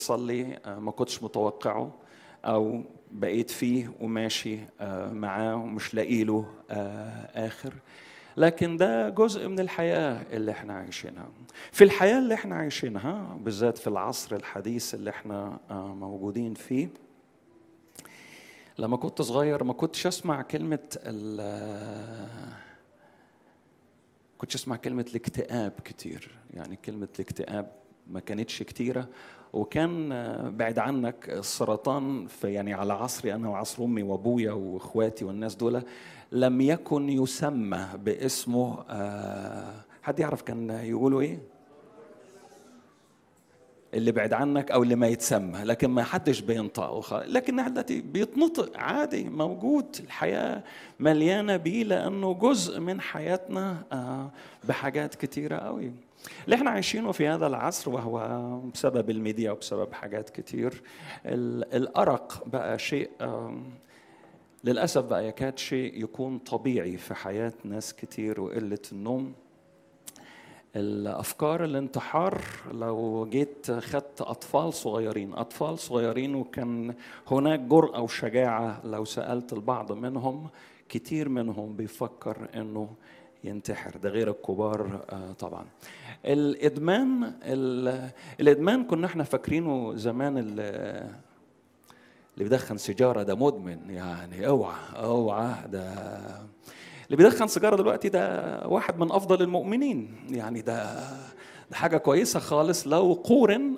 صلي ما كنتش متوقعه او بقيت فيه وماشي معاه ومش لاقي له اخر لكن ده جزء من الحياه اللي احنا عايشينها في الحياه اللي احنا عايشينها بالذات في العصر الحديث اللي احنا موجودين فيه لما كنت صغير ما كنتش اسمع كلمه كنتش اسمع كلمه الاكتئاب كتير يعني كلمه الاكتئاب ما كانتش كتيره وكان بعد عنك السرطان في يعني على عصري انا وعصر امي وابويا واخواتي والناس دول لم يكن يسمى باسمه حد يعرف كان يقولوا ايه؟ اللي بعد عنك او اللي ما يتسمى لكن ما حدش بينطقه لكن دلوقتي بيتنطق عادي موجود الحياه مليانه بيه لانه جزء من حياتنا بحاجات كتيره قوي اللي احنا عايشينه في هذا العصر وهو بسبب الميديا وبسبب حاجات كتير الارق بقى شيء للاسف بقى يكاد شيء يكون طبيعي في حياه ناس كتير وقله النوم الافكار الانتحار لو جيت خدت اطفال صغيرين اطفال صغيرين وكان هناك جرأه وشجاعه لو سالت البعض منهم كتير منهم بيفكر انه ينتحر ده غير الكبار طبعا الادمان الادمان كنا احنا فاكرينه زمان اللي بيدخن سيجاره ده مدمن يعني اوعى اوعى ده اللي بيدخن سيجاره دلوقتي ده واحد من افضل المؤمنين يعني ده ده حاجه كويسه خالص لو قورن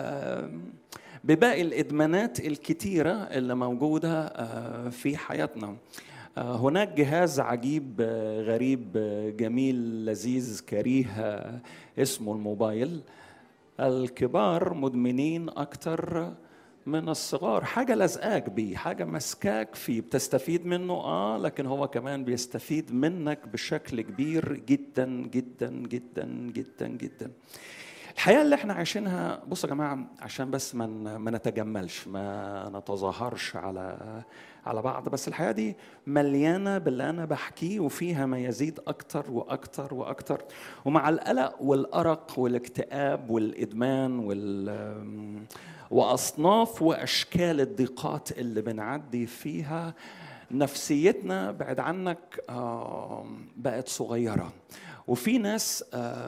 بباقي الادمانات الكتيره اللي موجوده في حياتنا هناك جهاز عجيب غريب جميل لذيذ كريه اسمه الموبايل الكبار مدمنين اكتر من الصغار حاجه لازقاك بيه حاجه مسكاك فيه بتستفيد منه اه لكن هو كمان بيستفيد منك بشكل كبير جدا جدا جدا جدا جدا الحياه اللي احنا عايشينها بصوا يا جماعه عشان بس ما ما نتجملش ما نتظاهرش على على بعض بس الحياه دي مليانه باللي انا بحكيه وفيها ما يزيد اكتر واكتر واكتر ومع القلق والارق والاكتئاب والادمان وال واصناف واشكال الضيقات اللي بنعدي فيها نفسيتنا بعد عنك بقت صغيره وفي ناس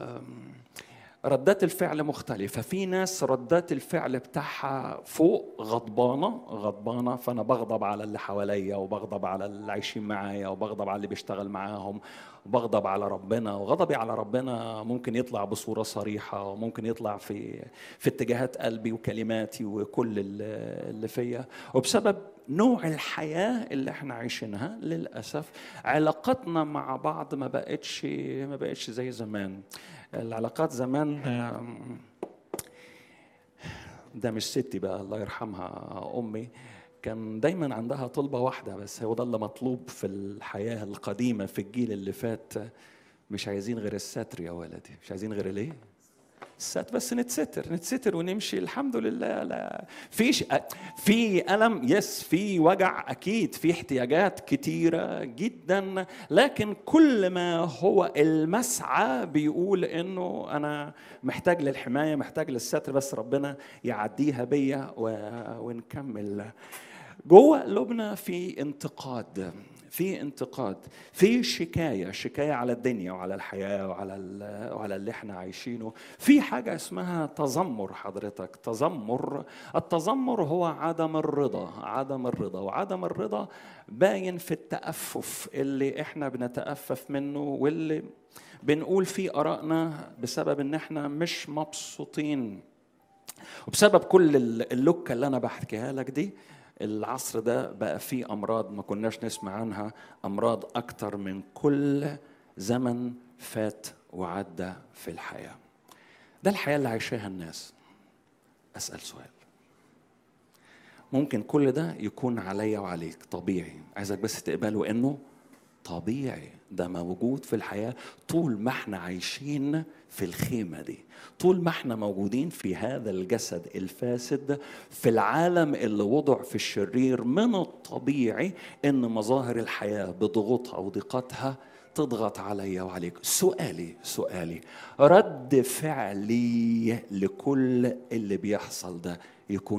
ردات الفعل مختلفة في ناس ردات الفعل بتاعها فوق غضبانة غضبانة فأنا بغضب على اللي حواليا وبغضب على اللي عايشين معايا وبغضب على اللي بيشتغل معاهم وبغضب على ربنا وغضبي على ربنا ممكن يطلع بصورة صريحة وممكن يطلع في في اتجاهات قلبي وكلماتي وكل اللي فيا وبسبب نوع الحياة اللي احنا عايشينها للأسف علاقتنا مع بعض ما بقتش ما بقتش زي زمان العلاقات زمان ده مش ستي بقى الله يرحمها امي كان دايما عندها طلبه واحده بس هو ده اللي مطلوب في الحياه القديمه في الجيل اللي فات مش عايزين غير الستر يا ولدي مش عايزين غير الايه الستر بس نتستر نتستر ونمشي الحمد لله لا فيش في الم يس في وجع اكيد في احتياجات كتيره جدا لكن كل ما هو المسعى بيقول انه انا محتاج للحمايه محتاج للستر بس ربنا يعديها بيا ونكمل جوه قلوبنا في انتقاد في انتقاد في شكايه شكايه على الدنيا وعلى الحياه وعلى وعلى اللي احنا عايشينه في حاجه اسمها تذمر حضرتك تذمر التذمر هو عدم الرضا عدم الرضا وعدم الرضا باين في التأفف اللي احنا بنتأفف منه واللي بنقول فيه آرائنا بسبب ان احنا مش مبسوطين وبسبب كل اللوكة اللي انا بحكيها لك دي العصر ده بقى فيه امراض ما كناش نسمع عنها امراض اكتر من كل زمن فات وعدى في الحياه ده الحياه اللي عايشاها الناس اسال سؤال ممكن كل ده يكون عليا وعليك طبيعي عايزك بس تقبله انه طبيعي ده موجود في الحياه طول ما احنا عايشين في الخيمه دي طول ما احنا موجودين في هذا الجسد الفاسد في العالم اللي وضع في الشرير من الطبيعي ان مظاهر الحياه بضغوطها وضيقتها تضغط عليا وعليك سؤالي سؤالي رد فعلي لكل اللي بيحصل ده يكون